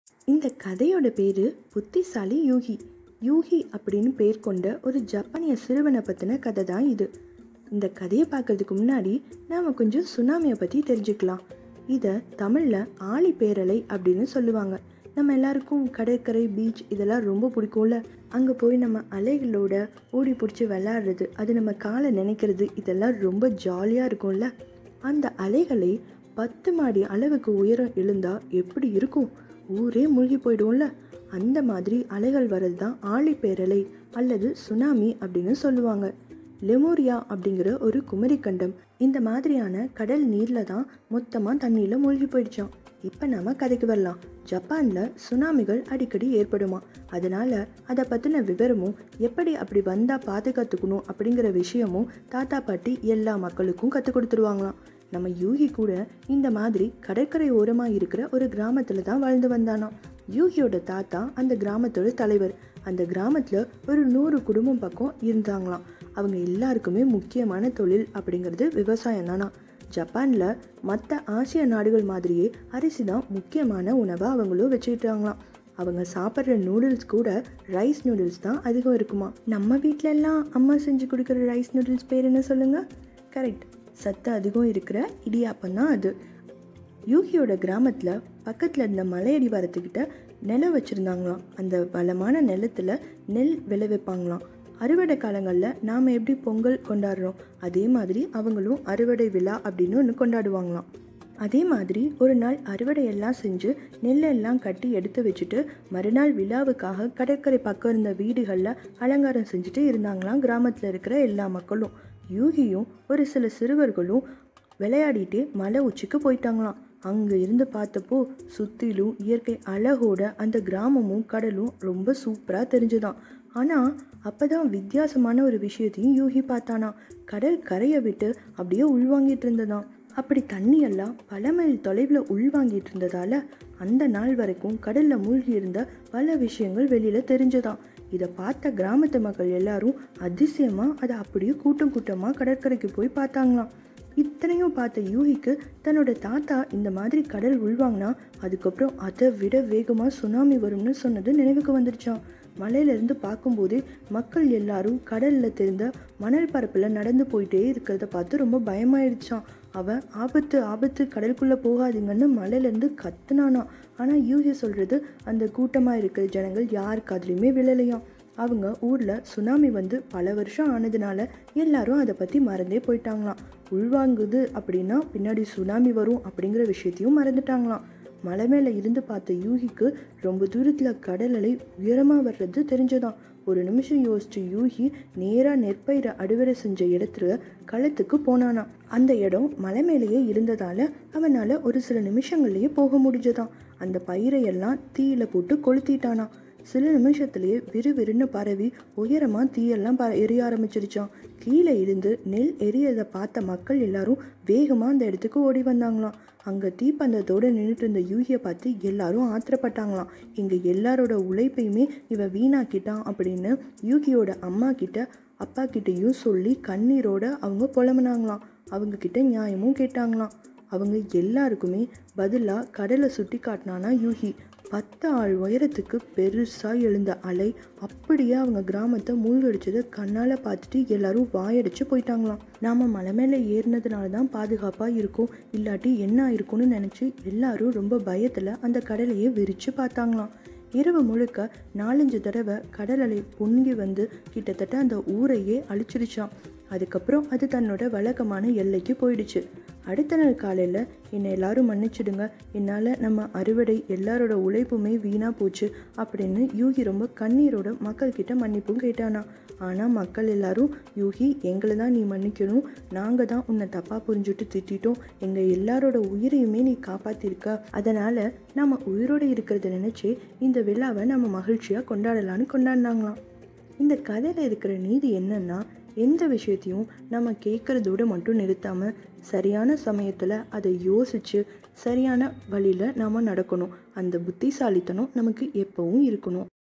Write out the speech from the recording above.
இந்த கதையோட பேர் புத்திசாலி யூகி யூகி அப்படின்னு பேர் கொண்ட ஒரு ஜப்பானிய சிறுவனை பற்றின கதை தான் இது இந்த கதையை பார்க்கறதுக்கு முன்னாடி நாம் கொஞ்சம் சுனாமியை பற்றி தெரிஞ்சுக்கலாம் இதை தமிழில் ஆழி பேரலை அப்படின்னு சொல்லுவாங்க நம்ம எல்லாருக்கும் கடற்கரை பீச் இதெல்லாம் ரொம்ப பிடிக்கும்ல அங்கே போய் நம்ம அலைகளோட ஓடி பிடிச்சி விளையாடுறது அது நம்ம காலை நினைக்கிறது இதெல்லாம் ரொம்ப ஜாலியாக இருக்கும்ல அந்த அலைகளை பத்து மாடி அளவுக்கு உயரம் எழுந்தா எப்படி இருக்கும் ஊரே மூழ்கி போயிடும்ல அந்த மாதிரி அலைகள் வர்றது தான் ஆழிப்பேரலை அல்லது சுனாமி அப்படின்னு சொல்லுவாங்க லெமோரியா அப்படிங்கிற ஒரு குமரிக்கண்டம் இந்த மாதிரியான கடல் நீரில் தான் மொத்தமாக தண்ணியில் மூழ்கி போயிடுச்சான் இப்போ நாம கதைக்கு வரலாம் ஜப்பானில் சுனாமிகள் அடிக்கடி ஏற்படுமா அதனால அதை பற்றின விவரமும் எப்படி அப்படி வந்தால் பாதுகாத்துக்கணும் அப்படிங்கிற விஷயமும் தாத்தா பாட்டி எல்லா மக்களுக்கும் கற்றுக் கொடுத்துருவாங்களாம் நம்ம யூகி கூட இந்த மாதிரி கடற்கரை ஓரமாக இருக்கிற ஒரு கிராமத்தில் தான் வாழ்ந்து வந்தானாம் யூகியோட தாத்தா அந்த கிராமத்தோட தலைவர் அந்த கிராமத்தில் ஒரு நூறு குடும்பம் பக்கம் இருந்தாங்களாம் அவங்க எல்லாருக்குமே முக்கியமான தொழில் அப்படிங்கிறது விவசாயம் தானா ஜப்பானில் மற்ற ஆசிய நாடுகள் மாதிரியே அரிசி தான் முக்கியமான உணவாக அவங்களும் வச்சுக்கிட்டாங்களாம் அவங்க சாப்பிட்ற நூடுல்ஸ் கூட ரைஸ் நூடுல்ஸ் தான் அதிகம் இருக்குமா நம்ம வீட்டில எல்லாம் அம்மா செஞ்சு கொடுக்குற ரைஸ் நூடுல்ஸ் பேர் என்ன சொல்லுங்கள் கரெக்ட் சத்து அதிகம் இருக்கிற இடியாப்பம் தான் அது யூகியோட கிராமத்தில் பக்கத்தில் இருந்த மலை அடிவாரத்துக்கிட்ட நிலம் வச்சுருந்தாங்களாம் அந்த வளமான நிலத்தில் நெல் விளைவிப்பாங்களாம் அறுவடை காலங்களில் நாம் எப்படி பொங்கல் கொண்டாடுறோம் அதே மாதிரி அவங்களும் அறுவடை விழா அப்படின்னு ஒன்று கொண்டாடுவாங்களாம் அதே மாதிரி ஒரு நாள் அறுவடை எல்லாம் செஞ்சு நெல்லெல்லாம் கட்டி எடுத்து வச்சுட்டு மறுநாள் விழாவுக்காக கடற்கரை பக்கம் இருந்த வீடுகளில் அலங்காரம் செஞ்சுட்டு இருந்தாங்களாம் கிராமத்தில் இருக்கிற எல்லா மக்களும் யூகியும் ஒரு சில சிறுவர்களும் விளையாடிட்டு மலை உச்சிக்கு போயிட்டாங்களாம் அங்கே இருந்து பார்த்தப்போ சுற்றிலும் இயற்கை அழகோட அந்த கிராமமும் கடலும் ரொம்ப சூப்பராக தெரிஞ்சுதான் ஆனால் அப்போ தான் வித்தியாசமான ஒரு விஷயத்தையும் யூகி பார்த்தானா கடல் கரையை விட்டு அப்படியே உள்வாங்கிட்டு இருந்ததாம் அப்படி தண்ணியெல்லாம் பல மைல் தொலைவில் உள்வாங்கிட்டு இருந்ததால் அந்த நாள் வரைக்கும் கடலில் மூழ்கி இருந்த பல விஷயங்கள் வெளியில் தெரிஞ்சதாம் இதை பார்த்த கிராமத்து மக்கள் எல்லாரும் அதிசயமாக அதை அப்படியே கூட்டம் கூட்டமாக கடற்கரைக்கு போய் பார்த்தாங்களாம் இத்தனையும் பார்த்த யூகிக்கு தன்னோட தாத்தா இந்த மாதிரி கடல் உள்வாங்கினா அதுக்கப்புறம் அதை விட வேகமாக சுனாமி வரும்னு சொன்னது நினைவுக்கு வந்துருச்சான் மலையிலேருந்து பார்க்கும்போதே மக்கள் எல்லாரும் கடலில் தெரிந்த மணல் பரப்பில் நடந்து போயிட்டே இருக்கிறத பார்த்து ரொம்ப பயமாயிடுச்சான் அவன் ஆபத்து ஆபத்து கடலுக்குள்ளே போகாதீங்கன்னு மலையிலேருந்து கத்துனானா ஆனால் யூகி சொல்கிறது அந்த கூட்டமாக இருக்கிற ஜனங்கள் யார் காதுலையுமே விழலையாம் அவங்க ஊரில் சுனாமி வந்து பல வருஷம் ஆனதுனால எல்லாரும் அதை பற்றி மறந்தே போயிட்டாங்களாம் உள்வாங்குது அப்படின்னா பின்னாடி சுனாமி வரும் அப்படிங்கிற விஷயத்தையும் மறந்துட்டாங்களாம் மலை மேலே இருந்து பார்த்த யூகிக்கு ரொம்ப தூரத்தில் கடல் அலை உயரமாக வர்றது தெரிஞ்சதாம் ஒரு நிமிஷம் யோசிச்சு யூகி நேராக நெற்பயிரை அறுவடை செஞ்ச இடத்துல களத்துக்கு போனானா அந்த இடம் மலை மேலேயே இருந்ததால் அவனால் ஒரு சில நிமிஷங்கள்லேயே போக முடிஞ்சதாம் அந்த பயிரை எல்லாம் தீயில போட்டு கொளுத்திட்டானா சில நிமிஷத்துலேயே விறுவிறுன்னு பரவி உயரமாக தீயெல்லாம் ப எரிய ஆரம்பிச்சிருச்சான் கீழே இருந்து நெல் எரியதை பார்த்த மக்கள் எல்லாரும் வேகமாக அந்த இடத்துக்கு ஓடி வந்தாங்களாம் அங்கே தீப்பந்தத்தோடு நின்றுட்டு இருந்த யூகியை பார்த்து எல்லாரும் ஆத்திரப்பட்டாங்களாம் இங்கே எல்லாரோட உழைப்பையுமே இவன் வீணாக்கிட்டான் அப்படின்னு யூகியோட அம்மா கிட்ட அப்பா கிட்டேயும் சொல்லி கண்ணீரோட அவங்க புலம்புனாங்களாம் அவங்க கிட்ட நியாயமும் கேட்டாங்களாம் அவங்க எல்லாருக்குமே பதிலாக கடலை சுட்டி காட்டினானா யூகி பத்து ஆள் உயரத்துக்கு பெருசாக எழுந்த அலை அப்படியே அவங்க கிராமத்தை மூழ்கடிச்சதை கண்ணால் பார்த்துட்டு எல்லாரும் வாயடிச்சு போயிட்டாங்களாம் நாம் மலை மேலே ஏறினதுனால தான் பாதுகாப்பாக இருக்கும் இல்லாட்டி என்ன ஆயிருக்கும்னு நினச்சி எல்லாரும் ரொம்ப பயத்தில் அந்த கடலையே விரித்து பார்த்தாங்களாம் இரவு முழுக்க நாலஞ்சு தடவை கடல் அலை பொங்கி வந்து கிட்டத்தட்ட அந்த ஊரையே அழிச்சிருச்சான் அதுக்கப்புறம் அது தன்னோட வழக்கமான எல்லைக்கு போயிடுச்சு அடுத்த நாள் காலையில் என்னை எல்லாரும் மன்னிச்சிடுங்க என்னால் நம்ம அறுவடை எல்லாரோட உழைப்புமே வீணாக போச்சு அப்படின்னு யூகி ரொம்ப கண்ணீரோட மக்கள்கிட்ட மன்னிப்பும் கேட்டானா ஆனால் மக்கள் எல்லாரும் யூகி எங்களை தான் நீ மன்னிக்கணும் நாங்கள் தான் உன்னை தப்பாக புரிஞ்சுட்டு திட்டிட்டோம் எங்கள் எல்லாரோட உயிரையுமே நீ காப்பாற்றிருக்க அதனால் நம்ம உயிரோடு இருக்கிறத நினச்சி இந்த விழாவை நம்ம மகிழ்ச்சியாக கொண்டாடலான்னு கொண்டாடினாங்களாம் இந்த கதையில் இருக்கிற நீதி என்னன்னா எந்த விஷயத்தையும் நம்ம கேட்குறதோடு மட்டும் நிறுத்தாமல் சரியான சமயத்தில் அதை யோசித்து சரியான வழியில் நாம் நடக்கணும் அந்த புத்திசாலித்தனம் நமக்கு எப்பவும் இருக்கணும்